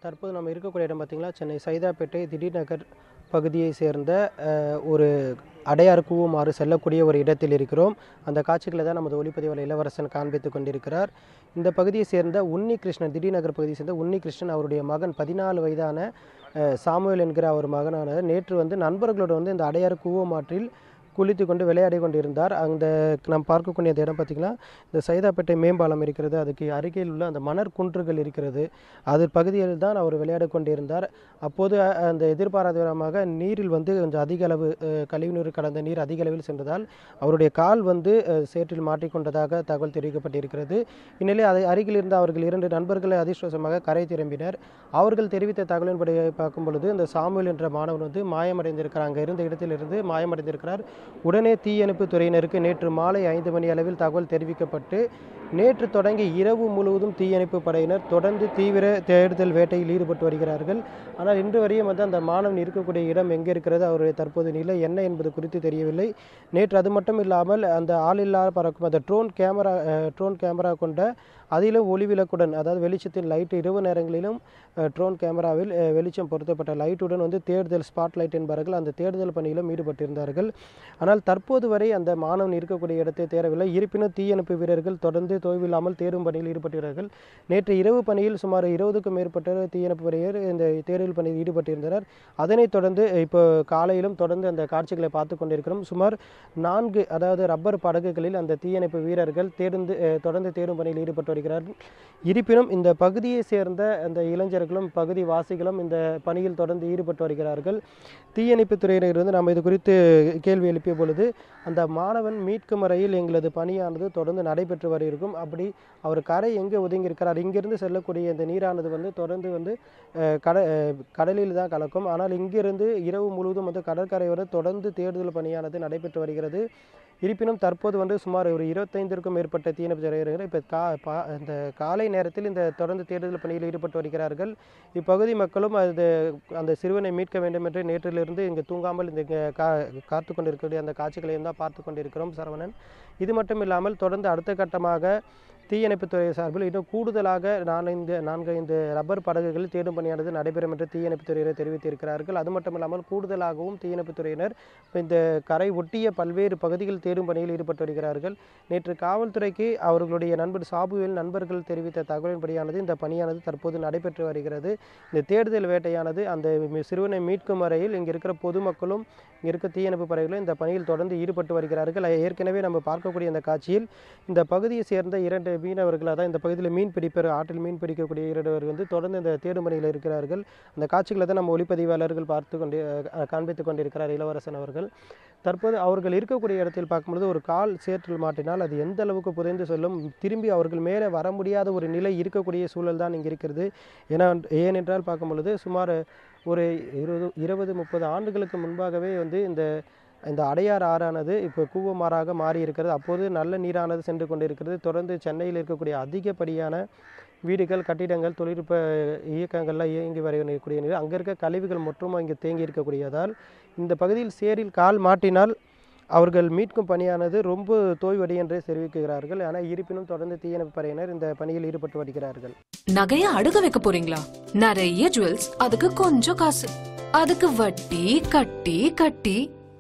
தற்போது நம்ம இருக்கக்கூடிய இடம் பார்த்திங்களா சென்னை சைதாப்பேட்டை திடீர் நகர் பகுதியை சேர்ந்த அஹ், ஒரு அடையாறு கூவுமாறு செல்லக்கூடிய ஒரு இடத்தில் இருக்கிறோம் அந்த காட்சிகளை தான் நமது ஒளிப்பதிவாளர் இளவரசன் காண்பித்து கொண்டிருக்கிறார் இந்த பகுதியை சேர்ந்த உன்னி கிருஷ்ணன் திடீர் நகர் பகுதியை சேர்ந்த உன்னி கிருஷ்ணன் அவருடைய மகன் பதினாலு வயதான அஹ், சாமுவேல் என்கிற அவர் மகனான நேற்று வந்து நண்பர்களோடு வந்து இந்த அடையாறு கூவமாற்றில் குளித்து கொண்டு விளையாடி கொண்டிருந்தார் அந்த நாம் பார்க்கக்கூடிய அந்த இடம் பார்த்திங்கன்னா இந்த சைதாப்பேட்டை மேம்பாலம் இருக்கிறது அதுக்கு அருகில் உள்ள அந்த மணற் குன்றுகள் இருக்கிறது அது பகுதியில் தான் அவர் விளையாடி கொண்டிருந்தார் அப்போது அ- அந்த எதிர்பாராத விதமாக நீரில் வந்து கொஞ்சம் அதிக அளவு அஹ், கழிவுநீர் கலந்த நீர் அதிக அளவில் சென்றதால் அவருடைய கால் வந்து அஹ், சேற்றில் மாட்டிக்கொண்டதாக தகவல் தெரிவிக்கப்பட்டிருக்கிறது இந்நிலையில் அதை அருகில் இருந்த அவர்கள் இரண்டு நண்பர்களை அதிர்ஷ்டவசமாக கரை திரும்பினர் அவர்கள் தெரிவித்த தகவலின்படி பார்க்கும் பொழுது இந்த சாமுவேல் என்ற மாணவன் வந்து மாயமடைந்திருக்கிறார் அங்கே இருந்த இடத்திலிருந்து மாயமடைந்திருக்கிறார் உடனே தீயணைப்பு துறையினருக்கு நேற்று மாலை ஐந்து மணி அளவில் தகவல் தெரிவிக்கப்பட்டு நேற்று தொடங்கி இரவு முழுவதும் தீயணைப்பு படையினர் தொடர்ந்து தீவிர தேடுதல் வேட்டையில் ஈடுபட்டு வருகிறார்கள் ஆனால் இன்று வரையும் வந்து அந்த மாணவன் இருக்கக்கூடிய இடம் எங்கே இருக்கிறது அவருடைய தற்போது நிலை என்ன என்பது குறித்து தெரியவில்லை நேற்று அது மட்டும் இல்லாமல் அந்த ஆளில்லா பறக்கும் அந்த ட்ரோன் கேமரா ட்ரோன் கேமரா கொண்ட அதிலும் ஒளிவிளக்குடன் அதாவது வெளிச்சத்தின் லைட் இரவு நேரங்களிலும் ட்ரோன் கேமராவில் அஹ், வெளிச்சம் பொருத்தப்பட்ட லைட்டுடன் வந்து தேடுதல் ஸ்பாட் லைட் என்பார்கள் அந்த தேடுதல் பணியிலும் ஈடுபட்டிருந்தார்கள் ஆனால் தற்போது வரை அந்த மாணவன் இருக்கக்கூடிய இடத்தை தேரவில்லை இருப்பினும் தீயணைப்பு வீரர்கள் தொடர்ந்து தோய்வில்லாமல் தேடும் பணியில் ஈடுபட்டுகிறார்கள் நேற்று இரவு பணியில் சுமார் இருபதுக்கும் மேற்பட்ட தீயணைப்பு வீரர் இந்த தேடுதல் பணியில் ஈடுபட்டிருந்தனர் அதனைத் தொடர்ந்து இப்போ காலையிலும் தொடர்ந்து அந்த காட்சிகளை பார்த்து கொண்டிருக்கிறோம் சுமார் நான்கு அதாவது ரப்பர் படகுகளில் அந்த தீயணைப்பு வீரர்கள் தேர்ந்து அஹ், தொடர்ந்து தேடும் பணியில் ஈடுபட்டு வருகிறார்கள் இருப்பினும் இந்த பகுதியை சேர்ந்த அந்த இளைஞர்களும் பகுதி வாசிகளும் இந்த பணியில் தொடர்ந்து ஈடுபட்டு வருகிறார்கள் தீயணைப்பு துறையினர் வந்து நம்ம இது குறித்து கேள்வி எழுப்பிய பொழுது அந்த மாணவன் மீட்கும் வரையில் எங்களது பணியானது தொடர்ந்து நடைபெற்று வருகிறோம் அப்படி அவர் கரை எங்கே ஒதுங்கி இருக்கிறார் இங்கிருந்து செல்லக்கூடிய இந்த நீரானது வந்து தொடர்ந்து வந்து அஹ், கட அஹ், கடலில் தான் கலக்கும் ஆனால் இங்கிருந்து இரவு முழுவதும் வந்து கடற்கரை வரை தொடர்ந்து தேடுதல் பணியானது நடைபெற்று வருகிறது இருப்பினும் தற்போது வந்து சுமார் ஒரு இருபத்தைந்திற்கும் மேற்பட்ட தீயணைப்பு துறையினர் இப்போ கா பா இந்த காலை நேரத்தில் இந்த தொடர்ந்து தேடுதல் பணியில் ஈடுபட்டு வருகிறார்கள் இப்பகுதி மக்களும் அது அந்த சிறுவனை மீட்க வேண்டும் என்று நேற்றிலிருந்து இங்கு தூங்காமல் இந்த இங்க கா காத்து கொண்டிருக்கக்கூடிய அந்த காட்சிகளையும் தான் பார்த்து கொண்டிருக்கிறோம் சரவணன் இது மட்டும் இல்லாமல் தொடர்ந்து அடுத்த கட்டமாக தீயணைப்புத்துறை சார்பில் இன்னும் கூடுதலாக நான்கைந்து நான்கைந்து ரப்பர் படகுகளில் தேடும் பணியானது நடைபெறும் என்று தீயணைப்புத்துறையினர் தெரிவித்திருக்கிறார்கள் அது மட்டும் இல்லாமல் கூடுதலாகவும் தீயணைப்புத்துறையினர் இப்ப இந்த கரை ஒட்டிய பல்வேறு பகுதிகள் தேடும் பணியில் ஈடுபட்டு வருகிறார்கள் நேற்று காவல்துறைக்கு அவர்களுடைய நண்பர் சாபுவில் நண்பர்கள் தெரிவித்த தகவலின்படியானது இந்த பணியானது தற்போது நடைபெற்று வருகிறது இந்த தேடுதல் வேட்டையானது அந்த மி- சிறுவனை மீட்கும் வரையில் இங்கே இருக்கிற பொதுமக்களும் இங்கே இருக்க தீயணைப்பு படைகளும் இந்த பணியில் தொடர்ந்து ஈடுபட்டு வருகிறார்கள் ஏற்கனவே நம்ம பார்க்கக்கூடிய இந்த காட்சியில் இந்த பகுதியை சேர்ந்த இரண்டு மீனவர்கள் அதான் இந்த பகுதியில் மீன் பிடிப்பர் ஆற்றில் மீன் பிடிக்கக்கூடிய இரண்டு வந்து தொடர்ந்து இந்த தேடும் பணியில் இருக்கிறார்கள் அந்த காட்சிகளை தான் நம்ம ஒளிப்பதிவாளர்கள் பார்த்து கொண்டு அஹ், காண்பித்து கொண்டிருக்கிறார் இளவரசன் அவர்கள் தற்போது அவர்கள் இருக்கக்கூடிய இடத்தில் பார்க்கும்பொழுது ஒரு கால் சேற்றில் மாட்டினால் அது எந்த அளவுக்கு புதைந்து செல்லும் திரும்பி அவர்கள் மேலே வர முடியாத ஒரு நிலை இருக்கக்கூடிய சூழல் தான் இங்கே இருக்கிறது ஏன்னா ஏனென்றால் பார்க்கும் பொழுது சுமார் ஒரு இருபது இருபது முப்பது ஆண்டுகளுக்கு முன்பாகவே வந்து இந்த இந்த அடையார் ஆறானது இப்போ கூவமாறாக மாறி இருக்கிறது அப்போது நல்ல நீரானது சென்று கொண்டிருக்கிறது தொடர்ந்து சென்னையில் இருக்கக்கூடிய அதிகப்படியான வீடுகள் கட்டிடங்கள் தொழில்நுட்ப இயக்கங்கள்லாம் இயங்கி வரக்கூடிய நிலை அங்கே இருக்க கழிவுகள் மற்றும் இங்கே தேங்கி இருக்கக்கூடியதால் இந்த பகுதியில் சேரில் கால் மாட்டினால் அவர்கள் மீட்கும் பணியானது ரொம்ப தோய்வடி என்றே தெரிவிக்கிறார்கள் ஆனால் இருப்பினும் தொடர்ந்து தீயணைப்பு படையினர் இந்த பணியில் ஈடுபட்டு வருகிறார்கள் நகைய அடுக வைக்க போறீங்களா நிறைய ஜுவல்ஸ் அதுக்கு கொஞ்சம் காசு அதுக்கு வட்டி கட்டி கட்டி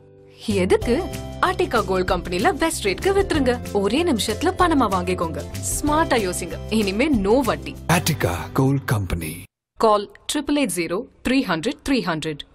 எதுக்கு ஆர்டிகா கோல்ட் கம்பெனில பெஸ்ட் ரேட்க்கு வித்துருங்க ஒரே நிமிஷத்துல பணமா வாங்கிக்கோங்க ஸ்மார்ட்டா யோசிங்க இனிமே நோ வட்டி Attica Gold Company. Call triple eight zero three hundred three hundred